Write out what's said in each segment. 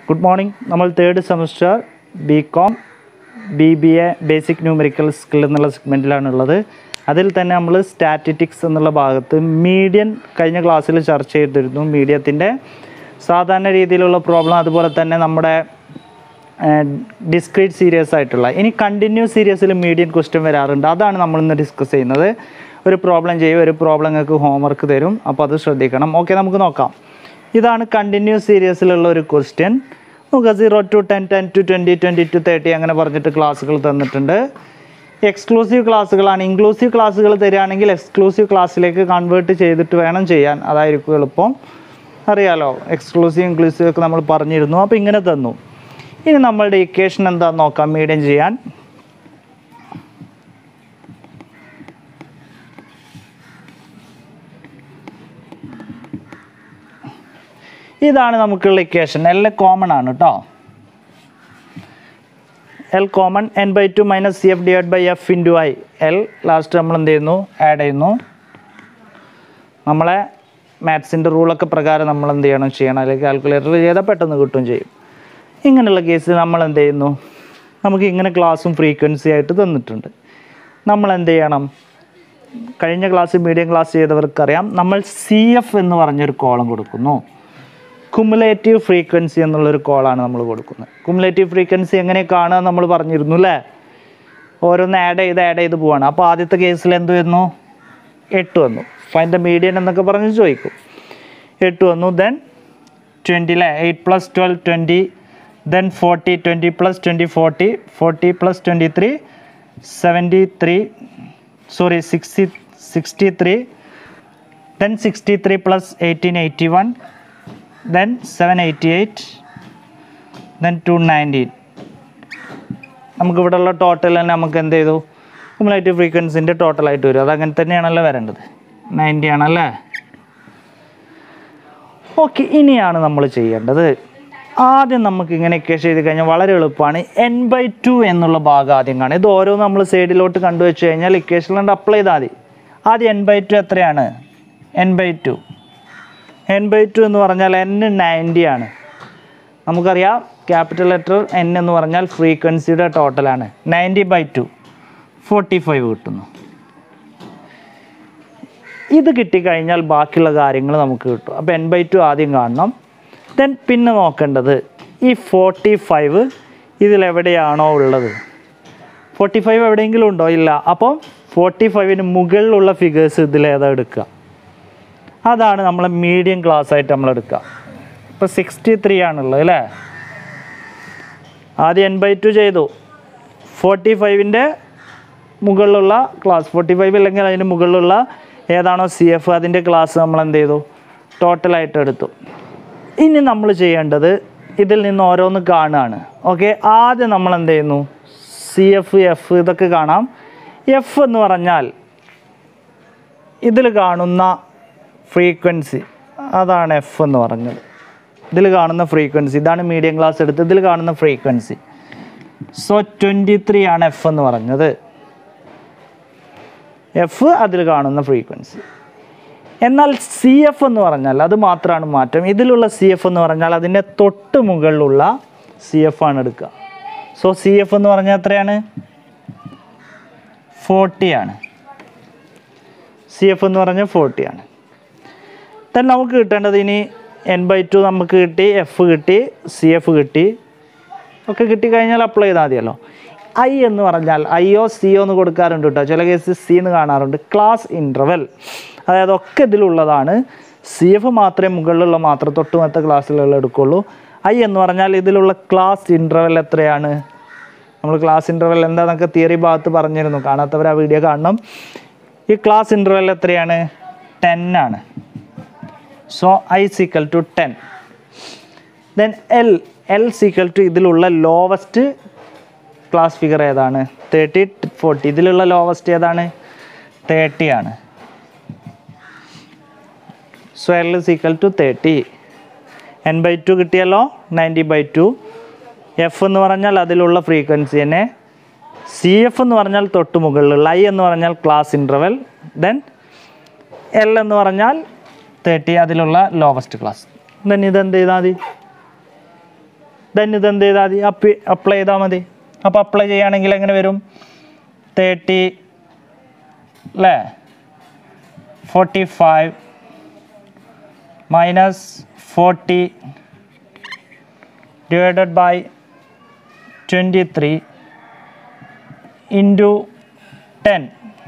good morning നമ്മൾ third semester B com B B A basic numerical skill എന്നുള്ള സെഗ്മെൻറ്റിലാണുള്ളത് അതിൽ തന്നെ നമ്മൾ സ്റ്റാറ്റിറ്റിക്സ് എന്നുള്ള ഭാഗത്ത് മീഡിയൻ കഴിഞ്ഞ ക്ലാസ്സിൽ ചർച്ച ചെയ്തിരുന്നു മീഡിയത്തിൻ്റെ സാധാരണ രീതിയിലുള്ള പ്രോബ്ലം അതുപോലെ തന്നെ നമ്മുടെ ഡിസ്ക്രീറ്റ് സീരിയസ് ആയിട്ടുള്ള ഇനി കണ്ടിന്യൂസ് സീരിയസിൽ മീഡിയൻ ക്വസ്റ്റ്യൻ വരാറുണ്ട് അതാണ് നമ്മൾ ഇന്ന് ഡിസ്കസ് ചെയ്യുന്നത് ഒരു പ്രോബ്ലം ചെയ്യും ഒരു പ്രോബ്ലം നിങ്ങൾക്ക് ഹോംവർക്ക് തരും അപ്പോൾ അത് ശ്രദ്ധിക്കണം ഓക്കെ നമുക്ക് നോക്കാം ഇതാണ് കണ്ടിന്യൂസ് സീരിയസിലുള്ള ഒരു ക്വസ്റ്റ്യൻ നമുക്ക് zero to ten ten to twenty twenty to thirty അങ്ങനെ പറഞ്ഞിട്ട് ക്ലാസ്സുകൾ തന്നിട്ടുണ്ട് എക്സ്ക്ലൂസീവ് ക്ലാസ്സുകളാണ് ഇൻക്ലൂസീവ് ക്ലാസ്സുകൾ തരികയാണെങ്കിൽ എക്സ്ക്ലൂസീവ് ക്ലാസ്സിലേക്ക് കൺവേർട്ട് ചെയ്തിട്ട് വേണം ചെയ്യാൻ അതായിരിക്കും എളുപ്പം അറിയാലോ എക്സ്ക്ലൂസീവ് ഇൻക്ലൂസീവ് ഒക്കെ നമ്മൾ പറഞ്ഞിരുന്നു അപ്പോൾ ഇങ്ങനെ തന്നു ഇനി നമ്മളുടെ ഇക്വേഷൻ എന്താണെന്ന് നോക്കാം മീഡിയം ചെയ്യാൻ ഇതാണ് നമുക്കുള്ള ഇക്വേഷൻ എൽ കോമൺ ആണ് കേട്ടോ L common N by two minus C F divide by F into I L last നമ്മൾ എന്ത് ചെയ്യുന്നു ആഡ് ചെയ്യുന്നു നമ്മളെ മാത്സിൻ്റെ റൂളൊക്കെ പ്രകാരം നമ്മൾ എന്ത് ചെയ്യണം ചെയ്യണം അല്ലെങ്കിൽ കാൽക്കുലേറ്റർ ചെയ്താൽ പെട്ടെന്ന് കിട്ടുകയും ചെയ്യും ഇങ്ങനെയുള്ള കേസിൽ നമ്മൾ എന്ത് ചെയ്യുന്നു നമുക്ക് ഇങ്ങനെ ക്ലാസ്സും ഫ്രീക്വൻസി ആയിട്ട് തന്നിട്ടുണ്ട് നമ്മൾ എന്ത് ചെയ്യണം കഴിഞ്ഞ ക്ലാസ് മീഡിയം ക്ലാസ് ചെയ്തവർക്കറിയാം നമ്മൾ സി എഫ് എന്ന് പറഞ്ഞൊരു കോളം കൊടുക്കുന്നു കുമുലേറ്റീവ് ഫ്രീക്വൻസി എന്നുള്ളൊരു കോളാണ് നമ്മൾ കൊടുക്കുന്നത് കുമുലേറ്റീവ് ഫ്രീക്വൻസി എങ്ങനെ കാണുക നമ്മൾ പറഞ്ഞിരുന്നു അല്ലേ ഓരോന്ന് ആഡ് ചെയ്ത് ആഡ് ചെയ്ത് പോവാണ് അപ്പോൾ ആദ്യത്തെ കേസിൽ എന്ത് വന്നു എട്ട് വന്നു ഫൈൻ ദ മീഡിയൻ എന്നൊക്കെ പറഞ്ഞ് ചോദിക്കും എട്ട് വന്നു ദെൻ ട്വൻറ്റി അല്ലേ eight plus twelve twenty then forty twenty plus twenty forty forty plus twenty three seventy three sorry sixty sixty three then sixty three plus eighteen eighty one then seven eighty eight then two nineteen നമുക്ക് ഇവിടെ ഉള്ള total തന്നെ നമുക്ക് എന്ത് ചെയ്തു cumulative ഫ്രീക്വൻസിൻ്റെ ടോട്ടലായിട്ട് വരും അത് അങ്ങനെ തന്നെയാണല്ലോ വരേണ്ടത് നയൻറ്റി ആണല്ലേ ഓക്കെ ഇനിയാണ് നമ്മൾ ചെയ്യേണ്ടത് ആദ്യം നമുക്ക് ഇങ്ങനെയൊക്കെ ചെയ്ത് കഴിഞ്ഞാൽ വളരെ എളുപ്പമാണ് എൻ ബൈ ടു എന്നുള്ള ഭാഗം ആദ്യം കാണും ഇത് ഓരോന്ന് നമ്മൾ സൈഡിലോട്ട് കണ്ടുവച്ച് കഴിഞ്ഞാൽ ഇക്വേഷനിലുണ്ട് അപ്ലൈ ചെയ്താൽ മതി ആദ്യം എൻ ബൈ ടു എത്രയാണ് N by two N by two എന്ന് പറഞ്ഞാൽ എൻ നയൻറ്റി ആണ് നമുക്കറിയാം ക്യാപിറ്റൽ ലെറ്റർ എൻ എന്ന് പറഞ്ഞാൽ ഫ്രീക്വൻസിയുടെ ടോട്ടലാണ് ninety by two forty five കിട്ടുന്നു ഇത് കിട്ടിക്കഴിഞ്ഞാൽ ബാക്കിയുള്ള കാര്യങ്ങൾ നമുക്ക് കിട്ടും അപ്പോൾ എൻ ബൈ ടു ആദ്യം കാണണം ദെൻ പിന്നെ നോക്കേണ്ടത് ഈ ഫോർട്ടി ഫൈവ് ഇതിലെവിടെയാണോ ഉള്ളത് ഫോർട്ടി ഫൈവ് എവിടെയെങ്കിലും ഉണ്ടോ ഇല്ല അപ്പോൾ ഫോർട്ടി ഫൈവിന് മുകളിലുള്ള ഫിഗേഴ്സ് ഇതിലേതാ എടുക്കുക അതാണ് നമ്മൾ മീഡിയം ക്ലാസ് ആയിട്ട് നമ്മൾ എടുക്കുക ഇപ്പോൾ സിക്സ്റ്റി ത്രീ ആണുള്ളത് അല്ലേ ആദ്യം എൻ ബൈ ടു ചെയ്തു ഫോർട്ടി ഫൈവിൻ്റെ മുകളിലുള്ള ക്ലാസ് ഫോർട്ടി ഫൈവ് അല്ലെങ്കിൽ അതിന് മുകളിലുള്ള ഏതാണോ സി എഫ് അതിൻ്റെ ക്ലാസ് നമ്മൾ എന്ത് ചെയ്തു ടോട്ടലായിട്ട് എടുത്തു ഇനി നമ്മൾ ചെയ്യേണ്ടത് ഇതിൽ നിന്ന് ഓരോന്ന് കാണുകയാണ് ഓക്കെ ആദ്യം നമ്മൾ എന്ത് ചെയ്യുന്നു സി എഫ് എഫ് ഇതൊക്കെ കാണാം എഫ് എന്ന് പറഞ്ഞാൽ ഇതിൽ കാണുന്ന ഫ്രീക്വൻസി അതാണ് എഫ് എന്ന് പറഞ്ഞത് ഇതിൽ കാണുന്ന ഫ്രീക്വൻസി ഇതാണ് മീഡിയം ക്ലാസ് എടുത്ത് ഇതിൽ കാണുന്ന ഫ്രീക്വൻസി സോ ട്വൻറ്റി ത്രീ ആണ് എഫ് എന്ന് പറഞ്ഞത് എഫ് അതിൽ കാണുന്ന ഫ്രീക്വൻസി എന്നാൽ സി എഫ് എന്ന് പറഞ്ഞാൽ അത് മാത്രമാണ് മാറ്റം ഇതിലുള്ള സി എഫ് എന്ന് പറഞ്ഞാൽ അതിൻ്റെ തൊട്ട് മുകളിലുള്ള സി എഫ് ആണ് എടുക്കുക സോ സി എഫ് എന്ന് പറഞ്ഞാൽ എത്രയാണ് ഫോർട്ടി ആണ് സി എഫ് എന്ന് പറഞ്ഞാൽ ഫോർട്ടി ആണ് then നമുക്ക് കിട്ടേണ്ടത് ഇനി എൻ ബൈ ടു നമുക്ക് കിട്ടി എഫ് കിട്ടി സി എഫ് കിട്ടി ഒക്കെ കിട്ടിക്കഴിഞ്ഞാൽ അപ്ലൈ ചെയ്താൽ മതിയല്ലോ ഐ എന്ന് പറഞ്ഞാൽ ഐയോ സിയോ എന്ന് കൊടുക്കാറുണ്ട് കേട്ടോ ചില കേസ് സി എന്ന് കാണാറുണ്ട് ക്ലാസ് ഇൻ്റർവെൽ അതായത് ഒക്കെ ഇതിലുള്ളതാണ് സി എഫ് മാത്രമേ മുകളിലുള്ള മാത്രം തൊട്ടുമത്തെ ക്ലാസ്സിലുള്ള എടുക്കുള്ളൂ ഐ എന്ന് പറഞ്ഞാൽ ഇതിലുള്ള ക്ലാസ് ഇൻ്റർവെൽ എത്രയാണ് നമ്മൾ ക്ലാസ് ഇൻ്റർവെൽ എന്താണെന്നൊക്കെ തിയറി ഭാഗത്ത് പറഞ്ഞിരുന്നു കാണാത്തവർ ആ വീഡിയോ കാണണം ഈ ക്ലാസ് ഇൻ്റർവെൽ എത്രയാണ് ടെൻ ആണ് so I equal to ten then L L equal to ഇതിലുള്ള ലോവസ്റ്റ് ക്ലാസ് ഫിഗർ ഏതാണ് തേർട്ടി ഫോർട്ടി ഇതിലുള്ള ലോവസ്റ്റ് ഏതാണ് തേർട്ടി ആണ് so L equal to thirty N by two കിട്ടിയല്ലോ നയൻറ്റി ബൈ ടു എഫ് എന്ന് പറഞ്ഞാൽ അതിലുള്ള ഫ്രീക്വൻസി തന്നെ സി എഫ് എന്ന് പറഞ്ഞാൽ തൊട്ട് മുകളിലുള്ള ഐ എന്ന് പറഞ്ഞാൽ ക്ലാസ് ഇൻ്റർവെൽ ദെൻ എൽ എന്ന് പറഞ്ഞാൽ തേർട്ടി അതിലുള്ള ലോവസ്റ്റ് ക്ലാസ് ദെൻ ഇതെന്ത് ചെയ്താൽ മതി ദെൻ ഇത് എന്ത് ചെയ്താൽ മതി അപ്പി അപ്ലൈ ചെയ്താൽ മതി അപ്പോൾ അപ്ലൈ ചെയ്യുകയാണെങ്കിൽ എങ്ങനെ വരും തേർട്ടി അല്ലേ forty five minus forty divided by twenty three into ten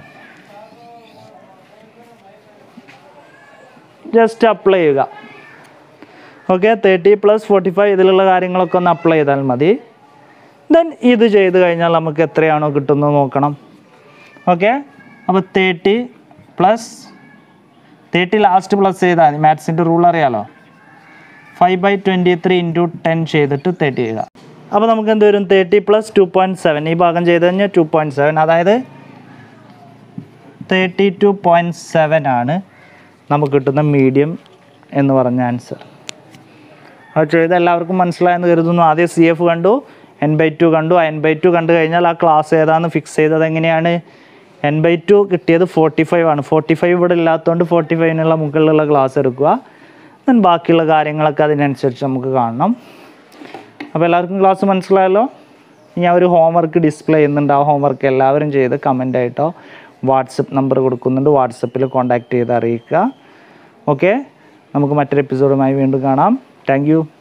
just apply ചെയ്യുക okay thirty plus forty five ഇതിലുള്ള കാര്യങ്ങളൊക്കെ ഒന്ന് അപ്ലൈ ചെയ്താൽ മതി ദെൻ ഇത് ചെയ്ത് കഴിഞ്ഞാൽ നമുക്ക് എത്രയാണോ കിട്ടുന്നത് നോക്കണം ഓക്കെ അപ്പോൾ thirty plus thirty last plus ചെയ്താൽ മതി മാത്സിൻ്റെ റൂൾ അറിയാലോ five by twenty three into ten ചെയ്തിട്ട് തേർട്ടി ചെയ്യുക അപ്പോൾ നമുക്ക് എന്ത് വരും thirty plus two point seven ഈ ഭാഗം ചെയ്ത് കഴിഞ്ഞാൽ ടു പോയിൻറ്റ് സെവൻ അതായത് തേർട്ടി ടു പോയിൻറ്റ് സെവൻ ആണ് നമുക്ക് കിട്ടുന്ന മീഡിയം എന്ന് പറഞ്ഞ ആൻസർ അത് ചെയ്ത് എല്ലാവർക്കും മനസ്സിലായെന്ന് കരുതുന്നു ആദ്യം സി എഫ് കണ്ടു എൻ ബൈ ടു കണ്ടു ആ എൻ ബൈ ടു കണ്ടു കഴിഞ്ഞാൽ ആ ക്ലാസ് ഏതാണെന്ന് ഫിക്സ് ചെയ്തത് എങ്ങനെയാണ് എൻ ബൈ ടു കിട്ടിയത് ഫോർട്ടി ഫൈവ് ആണ് ഫോർട്ടി ഫൈവ് ഇവിടെ ഇല്ലാത്തതുകൊണ്ട് ഫോർട്ടി ഫൈവിനുള്ള മുകളിലുള്ള ക്ലാസ് എടുക്കുക ദെൻ ബാക്കിയുള്ള കാര്യങ്ങളൊക്കെ അതിനനുസരിച്ച് നമുക്ക് കാണണം അപ്പോൾ എല്ലാവർക്കും ക്ലാസ് മനസ്സിലായല്ലോ ഞാൻ ഒരു ഹോംവർക്ക് ഡിസ്പ്ലേ ചെയ്യുന്നുണ്ട് ആ ഹോംവർക്ക് എല്ലാവരും ചെയ്ത് കമൻ്റ് ആയിട്ടോ വാട്സപ്പ് നമ്പർ കൊടുക്കുന്നുണ്ട് വാട്സപ്പിൽ കോൺടാക്റ്റ് ചെയ്ത് അറിയിക്കുക ഓക്കെ നമുക്ക് മറ്റൊരു എപ്പിസോഡുമായി വീണ്ടും കാണാം താങ്ക്